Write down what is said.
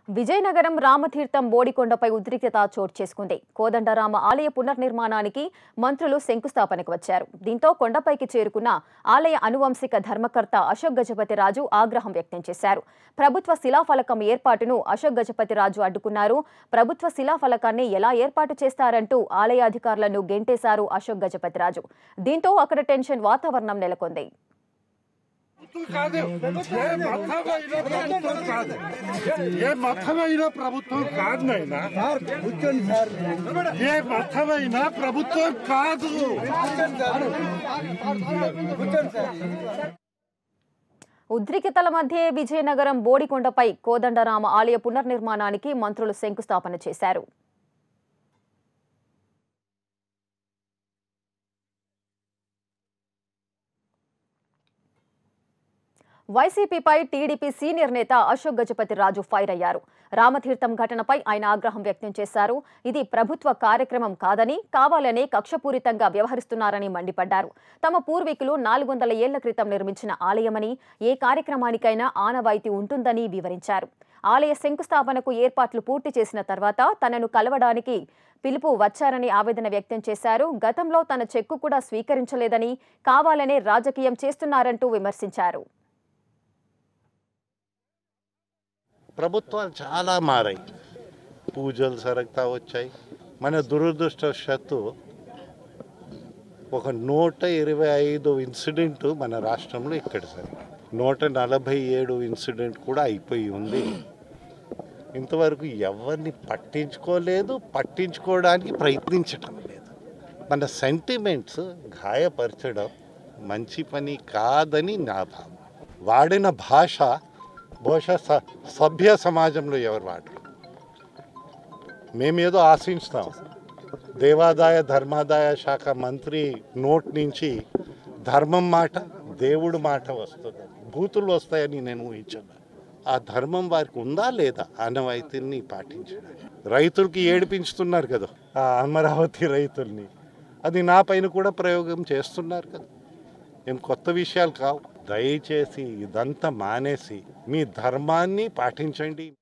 విజయనగరం రామతీర్థం బోడికొండపై ఉద్రిక్తత చోటు చేసుకుంది కోదండరామ ఆలయ పునర్నిర్మాణానికి మంత్రులు శంకుస్థాపనకు వచ్చారు దీంతో కొండపైకి చేరుకున్న ఆలయ అనువంశిక ధర్మకర్త అశోక్ గజపతి రాజు ఆగ్రహం వ్యక్తం చేశారు ప్రభుత్వ శిలాఫలకం ఏర్పాటును అశోక్ గజపతి రాజు అడ్డుకున్నారు ప్రభుత్వ శిలాఫలకాన్ని ఎలా ఏర్పాటు చేస్తారంటూ ఆలయ అధికారులను గెంటేశారు అశోక్ గజపతి రాజు దీంతో అక్కడ టెన్షన్ వాతావరణం నెలకొంది ప్రభుత్వం కాదు ఏ మతమైన ప్రభుత్వం కాదు ఏ మతమైన ప్రభుత్వం కాదు నాయనా కూర్చోండి సార్ ఏ మతమైన ప్రభుత్వం కాదు కూర్చోండి సార్ ఉద్రిక్తతల మధ్య విజయనగరం బోడికొండపై కోదండరామ ఆలయ పునర్నిర్మాణానికి మంత్రులు శంకుస్థాపన చేశారు వైసీపీపై టీడీపీ సీనియర్ నేత అశోక్ గజపతి రాజు ఫైర్ అయ్యారు రామతీర్థం ఘటనపై ఆయన ఆగ్రహం వ్యక్తం చేశారు ఇది ప్రభుత్వ కార్యక్రమం కాదని కావాలనే కక్షపూరితంగా వ్యవహరిస్తున్నారని మండిపడ్డారు తమ పూర్వీకులు నాలుగు వందల ఏళ్ల క్రితం నిర్మించిన ఆలయమని ఏ కార్యక్రమానికైనా ఆనవాయితీ ఉంటుందని వివరించారు ఆలయ శంకుస్థాపనకు ఏర్పాట్లు పూర్తి చేసిన తర్వాత తనను కలవడానికి పిలుపు వచ్చారని ఆవేదన వ్యక్తం చేశారు గతంలో తన చెక్కు కూడా స్వీకరించలేదని కావాలనే రాజకీయం చేస్తున్నారంటూ విమర్శించారు ప్రభుత్వాలు చాలా మారాయి పూజలు సరగ్తా వచ్చాయి మన దురదృష్టవశాత్తు ఒక నూట ఇరవై ఐదు ఇన్సిడెంట్ మన రాష్ట్రంలో ఇక్కడ సార్ నూట నలభై ఏడు ఇన్సిడెంట్ కూడా అయిపోయి ఉంది ఇంతవరకు ఎవరిని పట్టించుకోలేదు పట్టించుకోవడానికి ప్రయత్నించటం లేదు మన సెంటిమెంట్స్ గాయపరచడం మంచి పని కాదని నా భావం వాడిన భాష బహుశా స- సభ్య సమాజంలో ఎవరు వాడరు మేమేదో ఆశించుతాం దేవాదాయ ధర్మాదాయ శాఖ మంత్రి నోట్ నుంచి ధర్మం మాట దేవుడు మాట వస్తుంది బూతులు వస్తాయని నేను ఊహించాను ఆ ధర్మం వారికి ఉందా లేదా ఆనవాయితీని పాటించడానికి రైతులకి ఏడిపించుతున్నారు కదా ఆ అమరావతి రైతుల్ని అది నా పైన కూడా ప్రయోగం చేస్తున్నారు కదా ఏం కొత్త విషయాలు కావు దయచేసి ఇదంతా మానేసి మీ ధర్మాన్ని పాటించండి